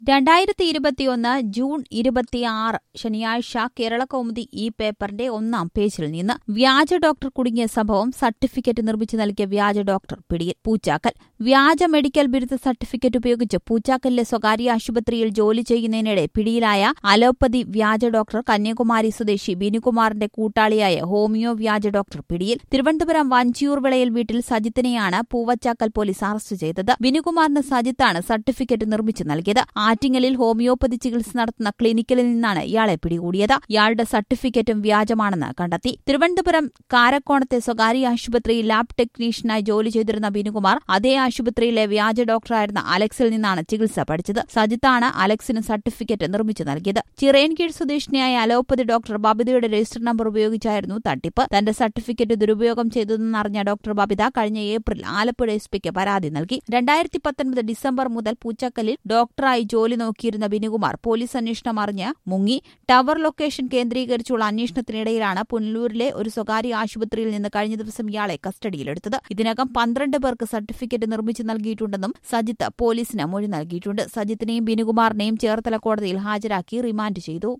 രണ്ടായിരത്തി ഇരുപത്തിയൊന്ന് ജൂൺ ഇരുപത്തിയാറ് ശനിയാഴ്ച കേരള കൗമുദി ഈ പേപ്പറിന്റെ ഒന്നാം പേജിൽ നിന്ന് വ്യാജ ഡോക്ടർ കുടുങ്ങിയ സംഭവം സർട്ടിഫിക്കറ്റ് നിർമ്മിച്ചു നൽകിയ വ്യാജ ഡോക്ടർ പിടിയിൽ പൂച്ചാക്കൽ വ്യാജ മെഡിക്കൽ ബിരുദ സർട്ടിഫിക്കറ്റ് ഉപയോഗിച്ച് പൂച്ചാക്കലിലെ സ്വകാര്യ ആശുപത്രിയിൽ ജോലി ചെയ്യുന്നതിനിടെ പിടിയിലായ അലോപ്പതി വ്യാജ ഡോക്ടർ കന്യാകുമാരി സ്വദേശി ബിനുകുമാറിന്റെ കൂട്ടാളിയായ ഹോമിയോ വ്യാജ ഡോക്ടർ പിടിയിൽ തിരുവനന്തപുരം വഞ്ചിയൂർ വിളയിൽ വീട്ടിൽ സജിത്തിനെയാണ് പൂവച്ചാക്കൽ പോലീസ് അറസ്റ്റ് ചെയ്തത് ബിനുകുമാറിന് സജിത്താണ് സർട്ടിഫിക്കറ്റ് നിർമ്മിച്ചു നൽകിയത് ആറ്റിങ്ങലിൽ ഹോമിയോപ്പതി ചികിത്സ നടത്തുന്ന ക്ലിനിക്കിൽ നിന്നാണ് ഇയാളെ പിടികൂടിയത് ഇയാളുടെ സർട്ടിഫിക്കറ്റും വ്യാജമാണെന്ന് കണ്ടെത്തി തിരുവനന്തപുരം കാരക്കോണത്തെ സ്വകാര്യ ആശുപത്രിയിൽ ലാബ് ടെക്നീഷ്യനായി ജോലി ചെയ്തിരുന്ന ബിനുകുമാർ അതേ ആശുപത്രിയിലെ വ്യാജ ഡോക്ടറായിരുന്ന അലക്സിൽ നിന്നാണ് ചികിത്സ പഠിച്ചത് സജിത്താണ് അലക്സിന് സർട്ടിഫിക്കറ്റ് നിർമ്മിച്ചു നൽകിയത് ചിറയൻകീഴ് സ്വദേശിനിയായ അലോപ്പതി ഡോക്ടർ ബബിതയുടെ രജിസ്റ്റർ നമ്പർ ഉപയോഗിച്ചായിരുന്നു തട്ടിപ്പ് തന്റെ സർട്ടിഫിക്കറ്റ് ദുരുപയോഗം ചെയ്തതെന്നറിഞ്ഞ ഡോക്ടർ ബബിത കഴിഞ്ഞ ഏപ്രിൽ ആലപ്പുഴ എസ് പിക്ക് പരാതി നൽകി രണ്ടായിരത്തി പത്തൊൻപത് ഡിസംബർ മുതൽ പൂച്ചക്കലിൽ ഡോക്ടറായി ജോലി നോക്കിയിരുന്ന ബിനുകുമാർ പോലീസ് അന്വേഷണം അറിഞ്ഞ് മുങ്ങി ടവർ ലൊക്കേഷൻ കേന്ദ്രീകരിച്ചുള്ള അന്വേഷണത്തിനിടയിലാണ് പുനലൂരിലെ ഒരു സ്വകാര്യ ആശുപത്രിയിൽ നിന്ന് കഴിഞ്ഞ ദിവസം ഇയാളെ കസ്റ്റഡിയിലെടുത്തത് ഇതിനകം പന്ത്രണ്ട് പേർക്ക് സർട്ടിഫിക്കറ്റ് നിർമ്മിച്ചു നൽകിയിട്ടുണ്ടെന്നും സജിത്ത് പോലീസിന് മൊഴി നൽകിയിട്ടുണ്ട് സജിത്തിനെയും ബിനുകുമാറിനെയും ചേർത്തല കോടതിയിൽ ഹാജരാക്കി റിമാൻഡ് ചെയ്തു